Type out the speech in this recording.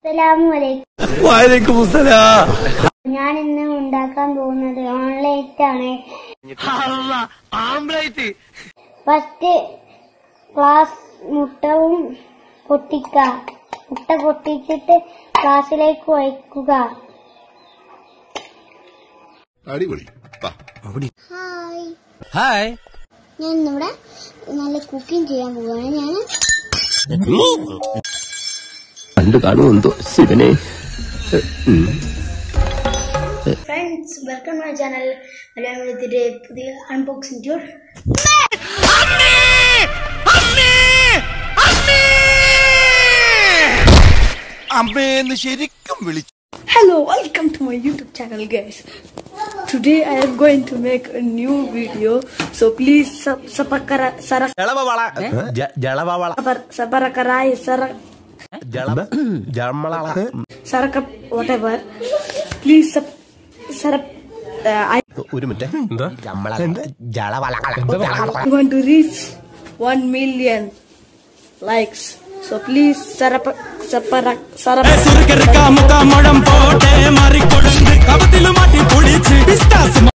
അസ്സലാമലൈക്കും വാലേക്കും മുസ്സലാം ഞാൻ ഇന്ന് ഉണ്ടാക്കാൻ പോകുന്നത് ഓൺലൈറ്റ് ആണ് ആംബ്ലൈറ്റ് ഫസ്റ്റ് ക്ലാസ് മുട്ടവും പൊട്ടിക്ക മുട്ട പൊട്ടിച്ചിട്ട് ഗ്ലാസ്സിലേക്ക് ഒഴിക്കുക അടിപൊളി വാ. ഹായ് ഹായ് ഞാൻ ഇന്നിവിടെ നല്ല കുക്കിംഗ് ചെയ്യാൻ പോവുകയാണ് ഞാൻ കണ്ടു കാണുമെന്തോ ശിവനെ friends welcome my channel Malayalam എഴുതിയുടെ പുതിയ അൺബോക്സിംഗ് ടൂർ അമ്മേന്ന് ശരിക്കും വിളിച്ചു Hello, welcome to my YouTube channel, guys. Today I am going to make a new video, so please sub subakara sara ജളവള ജളവള sabar sabarakarai sara ജള ജമള sarakap whatever. Please sub sarap. Uh, I ഒരു minute ജമള ജളവള want to reach one million likes, so please sarap saparak sarap. സുറുക്കെറുക്കാ മുക്കാ മുഴം പോട്ടെ മാറിക്കൊടുന്ന് കവത്തിലും മാറ്റി പൊളിച്ച്